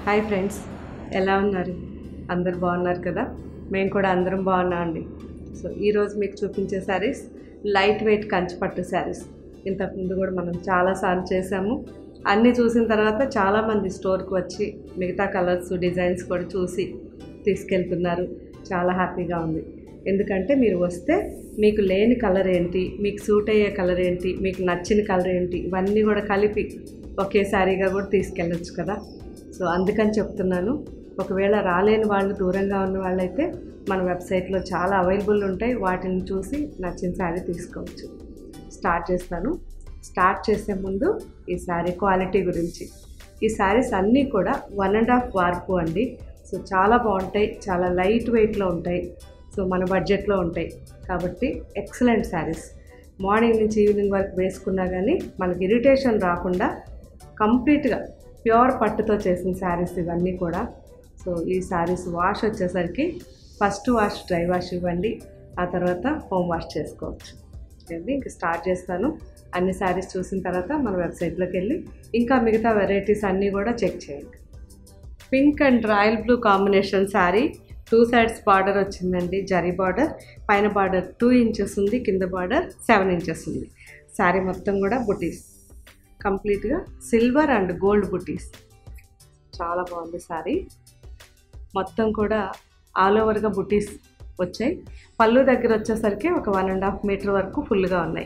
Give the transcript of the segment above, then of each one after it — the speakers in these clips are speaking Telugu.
హాయ్ ఫ్రెండ్స్ ఎలా ఉన్నారు అందరు బాగున్నారు కదా మేము కూడా అందరం బాగున్నాం అండి సో ఈరోజు మీకు చూపించే శారీస్ లైట్ వెయిట్ కంచిపట్టు శారీస్ ఇంతకుముందు కూడా మనం చాలాసార్లు చేసాము అన్నీ చూసిన తర్వాత చాలామంది స్టోర్కి వచ్చి మిగతా కలర్స్ డిజైన్స్ కూడా చూసి తీసుకెళ్తున్నారు చాలా హ్యాపీగా ఉంది ఎందుకంటే మీరు వస్తే మీకు లేని కలర్ ఏంటి మీకు సూట్ అయ్యే కలర్ ఏంటి మీకు నచ్చిన కలర్ ఏంటి ఇవన్నీ కూడా కలిపి ఒకే శారీగా కూడా తీసుకెళ్ళొచ్చు కదా సో అందుకని చెప్తున్నాను ఒకవేళ రాలేని వాళ్ళు దూరంగా ఉన్న వాళ్ళైతే మన వెబ్సైట్లో చాలా అవైలబుల్ ఉంటాయి వాటిని చూసి నచ్చిన శారీ తీసుకోవచ్చు స్టార్ట్ చేస్తాను స్టార్ట్ చేసే ముందు ఈ శారీ క్వాలిటీ గురించి ఈ శారీస్ అన్నీ కూడా వన్ అండ్ హాఫ్ వార్పు అండి సో చాలా బాగుంటాయి చాలా లైట్ వెయిట్లో ఉంటాయి సో మన బడ్జెట్లో ఉంటాయి కాబట్టి ఎక్సలెంట్ శారీస్ మార్నింగ్ నుంచి ఈవినింగ్ వరకు వేసుకున్నా కానీ మనకి ఇరిటేషన్ రాకుండా కంప్లీట్గా ప్యూర్ పట్టుతో చేసిన శారీస్ ఇవన్నీ కూడా సో ఈ శారీస్ వాష్ వచ్చేసరికి ఫస్ట్ వాష్ డ్రై వాష్ ఇవ్వండి ఆ తర్వాత హోమ్ వాష్ చేసుకోవచ్చు అండి ఇంక స్టార్ట్ చేస్తాను అన్ని శారీస్ చూసిన తర్వాత మన వెబ్సైట్లోకి వెళ్ళి ఇంకా మిగతా వెరైటీస్ అన్నీ కూడా చెక్ చేయండి pink and royal blue combination sari two sides border వచ్చిందండి జరీ బార్డర్ పైన బార్డర్ టూ ఇంచెస్ ఉంది కింద బార్డర్ సెవెన్ ఇంచెస్ ఉంది శారీ మొత్తం కూడా బుటీస్ కంప్లీట్గా సిల్వర్ అండ్ గోల్డ్ బుటీస్ చాలా బాగుంది శారీ మొత్తం కూడా ఆల్ ఓవర్గా బుటీస్ వచ్చాయి పళ్ళు దగ్గర వచ్చేసరికి ఒక వన్ అండ్ హాఫ్ మీటర్ వరకు ఫుల్గా ఉన్నాయి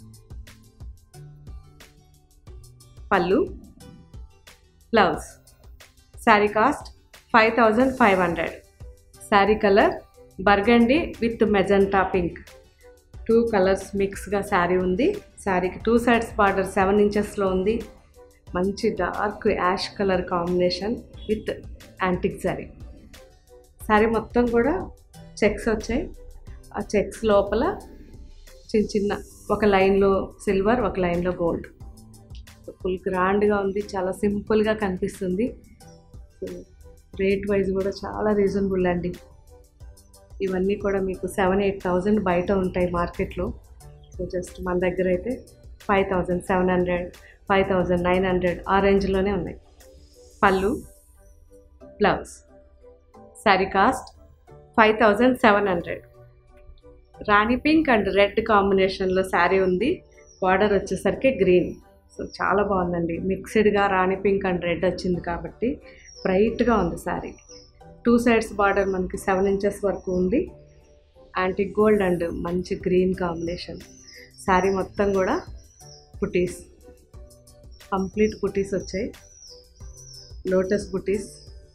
పళ్ళు blouse sari cost five thousand five hundred sari colour burgundy with magenta pink two colours మిక్స్గా శారీ ఉంది శారీకి టూ సైడ్స్ బార్డర్ సెవెన్ ఇంచెస్లో ఉంది మంచి dark ash colour combination with antique sari sari మొత్తం కూడా చెక్స్ వచ్చాయి ఆ చెక్స్ లోపల చిన్న చిన్న ఒక లైన్లో సిల్వర్ ఒక లైన్లో గోల్డ్ ఫుల్ గ్రాండ్గా ఉంది చాలా సింపుల్గా కనిపిస్తుంది రేట్ వైజ్ కూడా చాలా రీజనబుల్ అండి ఇవన్నీ కూడా మీకు సెవెన్ ఎయిట్ థౌజండ్ బయట ఉంటాయి మార్కెట్లో సో జస్ట్ మన దగ్గర అయితే five thousand seven hundred five thousand nine hundred ఆ రేంజ్లోనే ఉన్నాయి పళ్ళు blouse sari cost five thousand seven hundred rani pink and red కాంబినేషన్లో శారీ ఉంది బార్డర్ వచ్చేసరికి గ్రీన్ సో చాలా బాగుందండి మిక్స్డ్గా రాణి పింక్ అండ్ రెడ్ వచ్చింది కాబట్టి బ్రైట్గా ఉంది శారీ టూ సైడ్స్ బార్డర్ మనకి సెవెన్ ఇంచెస్ వరకు ఉంది యాంటిక్ గోల్డ్ అండ్ మంచి గ్రీన్ కాంబినేషన్ శారీ మొత్తం కూడా పుటీస్ కంప్లీట్ పుటీస్ వచ్చాయి లోటస్ బుటీస్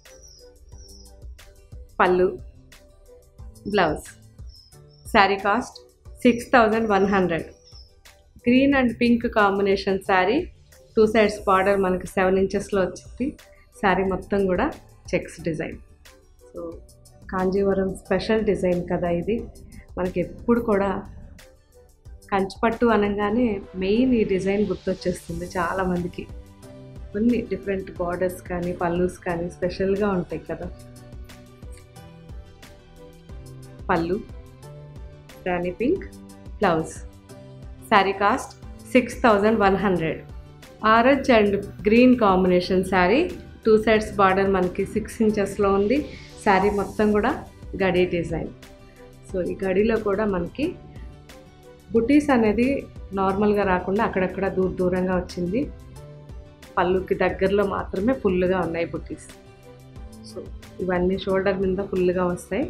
పళ్ళు blouse sari cost six thousand one hundred green and pink combination sari two sides border మనకి సెవెన్ ఇంచెస్లో వచ్చింది శారీ మొత్తం కూడా checks design so Kanjeevaram special design కదా ఇది మనకి ఎప్పుడు కూడా కంచిపట్టు అనగానే మెయిన్ ఈ డిజైన్ గుర్తొచ్చేస్తుంది చాలామందికి కొన్ని డిఫరెంట్ బార్డర్స్ కానీ పల్లూస్ కానీ స్పెషల్గా ఉంటాయి కదా పళ్ళు rani pink blouse sari cost six thousand one hundred orange and green combination sari two sides border మనకి సిక్స్ ఇంచెస్లో ఉంది శారీ మొత్తం కూడా గడి డిజైన్ సో ఈ గడిలో కూడా మనకి బుటీస్ అనేది నార్మల్గా రాకుండా అక్కడక్కడ దూర దూరంగా వచ్చింది పళ్ళుకి దగ్గరలో మాత్రమే ఫుల్గా ఉన్నాయి బుటీస్ సో ఇవన్నీ షోల్డర్ మీద ఫుల్గా వస్తాయి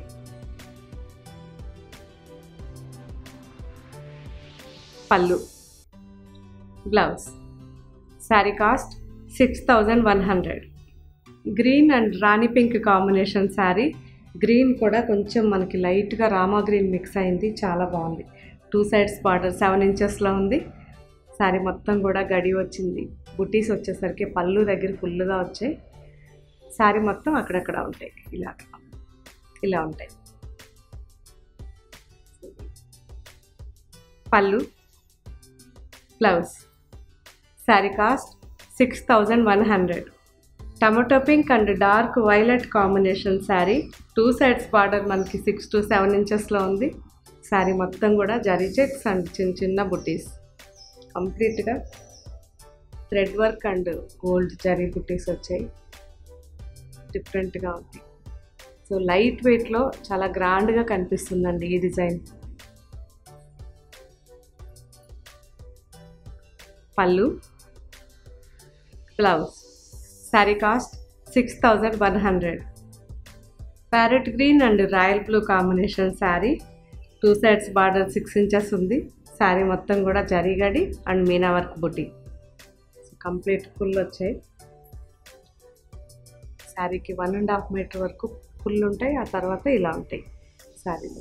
పళ్ళు blouse sari cost six thousand one hundred green and rani pink combination sari green కూడా కొంచెం మనకి లైట్గా రామా గ్రీన్ మిక్స్ అయింది చాలా బాగుంది టూ సైడ్స్ బార్డర్ సెవెన్ ఇంచెస్లో ఉంది శారీ మొత్తం కూడా గడి వచ్చింది బుటీస్ వచ్చేసరికి పళ్ళు దగ్గర ఫుల్గా వచ్చాయి శారీ మొత్తం అక్కడక్కడ ఉంటాయి ఇలా ఇలా ఉంటాయి పళ్ళు blouse sari cost six thousand one hundred tomato pink and dark violet combination sari two sides border మనకి సిక్స్ టు సెవెన్ ఇంచెస్లో ఉంది శారీ మొత్తం కూడా జరీ చెక్స్ అండ్ చిన్న చిన్న బుటీస్ కంప్లీట్గా thread work and gold zari బుట్టీస్ వచ్చాయి డిఫరెంట్గా ఉంది సో లైట్ వెయిట్లో చాలా గ్రాండ్గా కనిపిస్తుందండి ఈ డిజైన్ పళ్ళు blouse sari cost six thousand one hundred parrot green and royal blue combination sari two sides border six inches ఉంది శారీ మొత్తం కూడా జరీగడి అండ్ మీనా వర్క్ బుటీ కంప్లీట్ ఫుల్ వచ్చాయి శారీకి వన్ అండ్ హాఫ్ మీటర్ వరకు ఫుల్ ఉంటాయి ఆ తర్వాత ఇలా ఉంటాయి శారీలో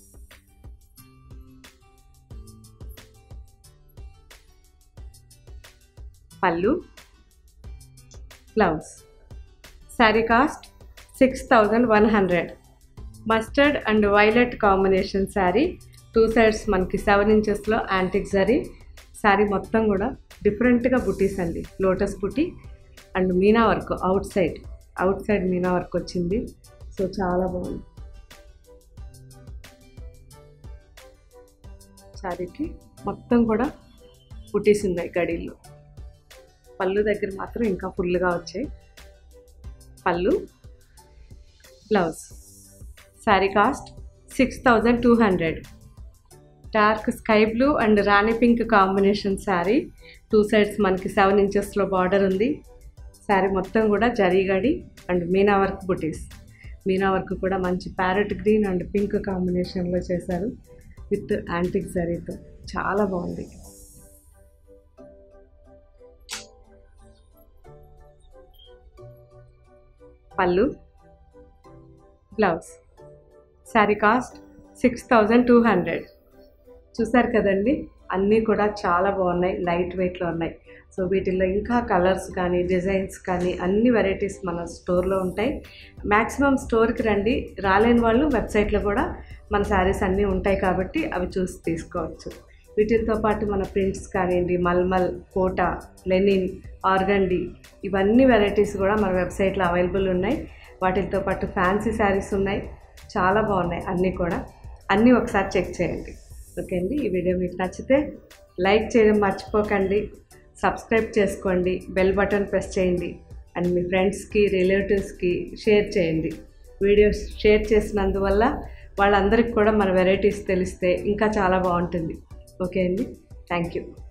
పళ్ళు blouse sari cost six thousand one hundred mustard and violet combination sari two sides మనకి సెవెన్ ఇంచెస్లో యాంటిక్ జరీ శారీ మొత్తం కూడా డిఫరెంట్గా బుటీస్ అండి లోటస్ బుటీ and meena work outside outside meena work వచ్చింది సో చాలా బాగుంది శారీకి మొత్తం కూడా బుటీస్ ఉన్నాయి గడీల్లో పళ్ళు దగ్గర మాత్రం ఇంకా ఫుల్గా వచ్చాయి పళ్ళు blouse sari cost six thousand two hundred dark sky blue and rani pink combination sari two sides మనకి సెవెన్ ఇంచెస్లో బార్డర్ ఉంది శారీ మొత్తం కూడా జరీగడి అండ్ మీనా వర్క్ బుటీస్ మీనా వర్క్ కూడా మంచి ప్యారెట్ గ్రీన్ అండ్ పింక్ కాంబినేషన్లో చేశారు విత్ యాంటిక్ జరీతో చాలా బాగుంది పళ్ళు blouse sari cost six thousand two hundred చూసారు కదండి అన్నీ కూడా చాలా బాగున్నాయి లైట్ వెయిట్లో ఉన్నాయి సో వీటిల్లో ఇంకా కలర్స్ కానీ డిజైన్స్ కానీ అన్ని వెరైటీస్ మన స్టోర్లో ఉంటాయి మ్యాక్సిమం స్టోర్కి రండి రాలేని వాళ్ళు వెబ్సైట్లో కూడా మన శారీస్ అన్నీ ఉంటాయి కాబట్టి అవి చూసి తీసుకోవచ్చు వీటితో పాటు మన ప్రింట్స్ కానివ్వండి మల్మల్ కోట లెనిన్ ఆర్గండి ఇవన్నీ వెరైటీస్ కూడా మన వెబ్సైట్లో అవైలబుల్ ఉన్నాయి వాటితో పాటు ఫ్యాన్సీ శారీస్ ఉన్నాయి చాలా బాగున్నాయి అన్నీ కూడా అన్నీ ఒకసారి చెక్ చేయండి ఓకే అండి ఈ వీడియో మీకు నచ్చితే లైక్ చేయడం మర్చిపోకండి సబ్స్క్రైబ్ చేసుకోండి బెల్ బటన్ ప్రెస్ చేయండి అండ్ మీ ఫ్రెండ్స్కి రిలేటివ్స్కి షేర్ చేయండి వీడియోస్ షేర్ చేసినందువల్ల వాళ్ళందరికీ కూడా మన వెరైటీస్ తెలిస్తే ఇంకా చాలా బాగుంటుంది ఓకే అండి థ్యాంక్ యూ